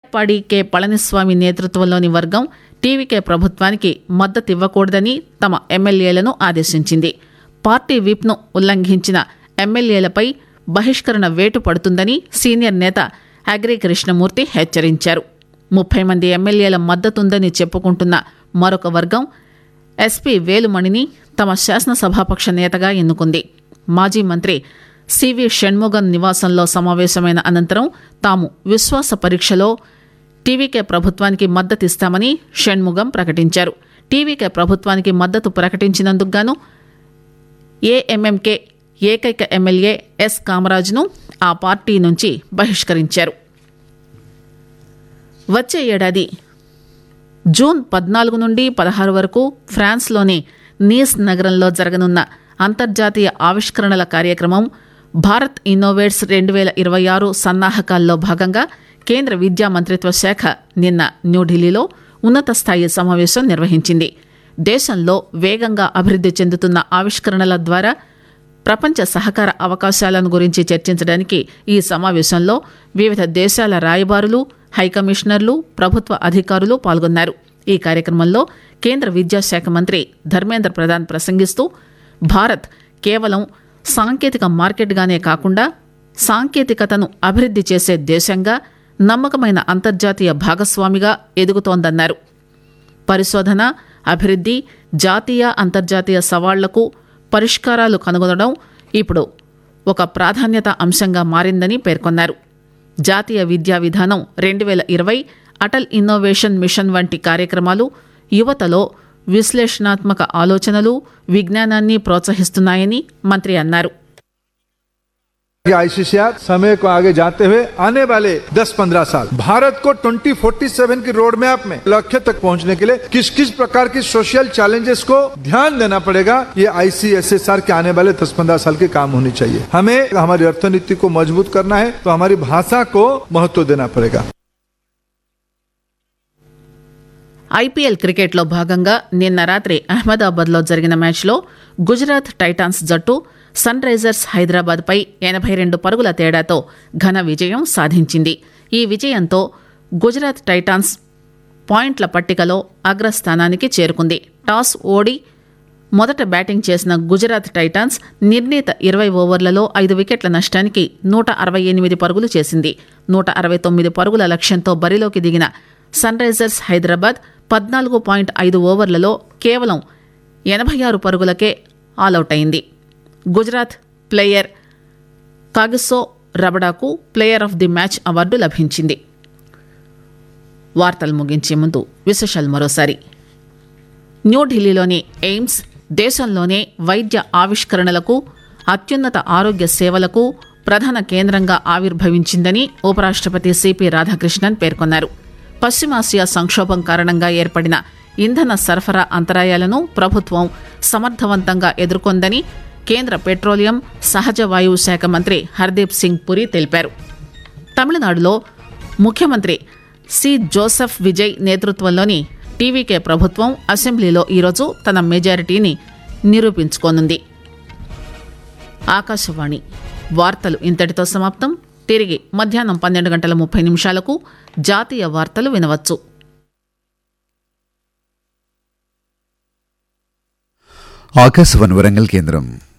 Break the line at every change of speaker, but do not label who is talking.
Edappadi K Palaniswami నేతృత్వంలోని వర్గం TVK ప్రభుత్వానికి మద్దతివ్వకూడదని తమ ఎమ్మెల్యేలను ఆదేశించింది పార్టీ విప్ను ఉల్లంఘించిన ఎమ్మెల్యేలపై బహిష్కరణ వేటు పడుతుందని సీనియర్ నేత అగ్రి కృష్ణమూర్తి హెచ్చరించారు ముప్పై మంది ఎమ్మెల్యేల మద్దతుందని చెప్పుకుంటున్న మరొక వర్గం ఎస్పీ వేలుమణిని తమ శాసనసభాపక్ష నేతగా ఎన్నుకుంది మాజీ మంత్రి సివి షణ్ముగన్ నివాసంలో సమావేశమైన అనంతరం తాము విశ్వాస పరీక్షలో టీవీకే ప్రభుత్వానికి మద్దతిస్తామని షణ్ముగం ప్రకటించారు టీవీకే ప్రభుత్వానికి మద్దతు ప్రకటించినందుకు గాను ఏఎంఎంకే ఏకైక ఎమ్మెల్యే ఎస్ కామరాజ్ను ఆ పార్టీ నుంచి బహిష్కరించారు వచ్చే ఏడాది జూన్ పద్నాలుగు నుండి పదహారు వరకు ఫ్రాన్స్లోని నీస్ నగరంలో జరగనున్న అంతర్జాతీయ ఆవిష్కరణల కార్యక్రమం భారత్ ఇన్నోవేట్స్ రెండు వేల ఇరవై ఆరు సన్నాహకాల్లో భాగంగా కేంద్ర విద్యా మంత్రిత్వ శాఖ నిన్న న్యూఢిల్లీలో ఉన్నత స్థాయి సమావేశం నిర్వహించింది దేశంలో వేగంగా అభివృద్ది చెందుతున్న ఆవిష్కరణల ద్వారా ప్రపంచ సహకార అవకాశాలను గురించి చర్చించడానికి ఈ సమావేశంలో వివిధ దేశాల రాయబారులు హైకమిషనర్లు ప్రభుత్వ అధికారులు పాల్గొన్నారు ఈ కార్యక్రమంలో కేంద్ర విద్యాశాఖ మంత్రి ధర్మేంద్ర ప్రధాన్ ప్రసంగిస్తూ భారత్ కేవలం సాంకేతిక మార్కెట్గానే కాకుండా సాంకేతికతను అభివృద్ది చేసే దేశంగా నమ్మకమైన అంతర్జాతీయ భాగస్వామిగా ఎదుగుతోందన్నారు పరిశోధన అభివృద్ది జాతీయ అంతర్జాతీయ సవాళ్లకు పరిష్కారాలు కనుగొనడం ఇప్పుడు ఒక ప్రాధాన్యత అంశంగా మారిందని పేర్కొన్నారు జాతీయ విద్యా విధానం రెండు వేల ఇరవై అటల్ ఇన్నోవేషన్ మిషన్ వంటి కార్యక్రమాలు యువతలో విశ్లేషణాత్మక ఆలోచనలు విజ్ఞానాన్ని ప్రోత్సహిస్తున్నాయని మంత్రి అన్నారు
कि आईसीसीआर समय को आगे जाते हुए आने वाले 10-15 साल भारत को 2047 की रोड मैप में लक्ष्य तक पहुंचने के लिए किस किस प्रकार की सोशल चैलेंजेस को ध्यान देना पड़ेगा ये आईसीएसएसआर के आने वाले 10-15 साल के काम होनी चाहिए हमें हमारी अर्थनीति को मजबूत करना है तो हमारी भाषा को महत्व देना पड़ेगा
ఐపీఎల్ క్రికెట్లో భాగంగా నిన్న రాత్రి అహ్మదాబాద్లో జరిగిన మ్యాచ్లో గుజరాత్ టైటాన్స్ జట్టు సన్ రైజర్స్ హైదరాబాద్పై ఎనభై రెండు పరుగుల తేడాతో ఘన విజయం సాధించింది ఈ విజయంతో గుజరాత్ టైటాన్స్ పాయింట్ల పట్టికలో అగ్రస్థానానికి చేరుకుంది టాస్ ఓడి మొదట బ్యాటింగ్ చేసిన గుజరాత్ టైటాన్స్ నిర్ణీత ఇరవై ఓవర్లలో ఐదు వికెట్ల నష్టానికి నూట అరవై ఎనిమిది పరుగులు చేసింది నూట అరవై తొమ్మిది పరుగుల లక్ష్యంతో బరిలోకి దిగిన సన్ రైజర్స్ హైదరాబాద్ పద్నాలుగు పాయింట్ ఐదు ఓవర్లలో కేవలం ఎనభై ఆరు పరుగులకే ఆలౌట్ అయింది గుజరాత్ ప్లేయర్ కాగిసో రబడాకు player of the match award లభించింది వార్తలు ముగించే ముందు విశేషాలు మరోసారి న్యూఢిల్లీలోని ఎయిమ్స్ దేశంలోనే వైద్య ఆవిష్కరణలకు అత్యున్నత ఆరోగ్య సేవలకు ప్రధాన కేంద్రంగా ఆవిర్భవించిందని ఉపరాష్టపతి సిపి రాధాకృష్ణన్ పేర్కొన్నారు పశ్చిమాసియా సంక్షోభం కారణంగా ఏర్పడిన ఇంధన సరఫరా అంతరాయాలను ప్రభుత్వం సమర్థవంతంగా ఎదుర్కొందని కేంద్ర పెట్రోలియం సహజ వాయువు శాఖ మంత్రి హర్దీప్ సింగ్ పురి తెలిపారు తమిళనాడులో ముఖ్యమంత్రి సి జోసెఫ్ విజయ్ నేతృత్వంలోని టీవీకే ప్రభుత్వం అసెంబ్లీలో ఈరోజు తన మెజారిటీని నిరూపించుకోనుంది ఆకాశవాణి వార్తలు ఇంతటితో సమాప్తం తిరిగి మధ్యాహ్నం పన్నెండు గంటల ముప్పై నిమిషాలకు జాతీయ వార్తలు వినవచ్చు
ఆకాశవాణి వరంగల్ కేంద్రం